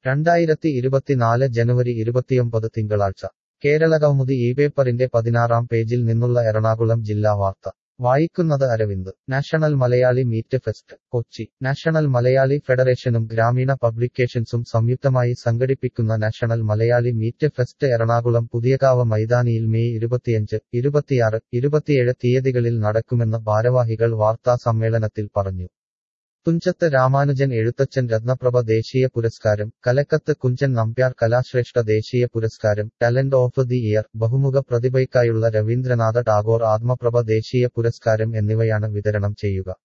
രണ്ടായിരത്തി ഇരുപത്തിനാല് ജനുവരി ഇരുപത്തിയൊമ്പത് തിങ്കളാഴ്ച കേരളകൗമുദി ഈ പേപ്പറിന്റെ പതിനാറാം പേജിൽ നിന്നുള്ള എറണാകുളം ജില്ലാ വാർത്ത വായിക്കുന്നത് Aravind national Malayali meet fest Kochi national Malayali ഫെഡറേഷനും ഗ്രാമീണ പബ്ലിക്കേഷൻസും സംയുക്തമായി സംഘടിപ്പിക്കുന്ന national Malayali meet fest Ernakulam Puthiyakavu മൈതാനിയിൽ മെയ് ഇരുപത്തിയഞ്ച് ഇരുപത്തിയാറ് ഇരുപത്തിയേഴ് തീയതികളിൽ നടക്കുമെന്ന് ഭാരവാഹികൾ വാർത്താ സമ്മേളനത്തിൽ പറഞ്ഞു തുഞ്ചത്ത് രാമാനുജൻ എഴുത്തച്ഛൻ രത്നപ്രഭ ദേശീയ പുരസ്കാരം കലക്കത്ത് കുഞ്ചൻ നമ്പ്യാർ കലാശ്രേഷ്ഠ ദേശീയ പുരസ്കാരം ടാലന്റ് ഓഫ് ദി ഇയർ ബഹുമുഖ പ്രതിഭയ്ക്കായുള്ള രവീന്ദ്രനാഥ ടാഗോർ ആത്മപ്രഭ ദേശീയ പുരസ്കാരം എന്നിവയാണ് വിതരണം ചെയ്യുക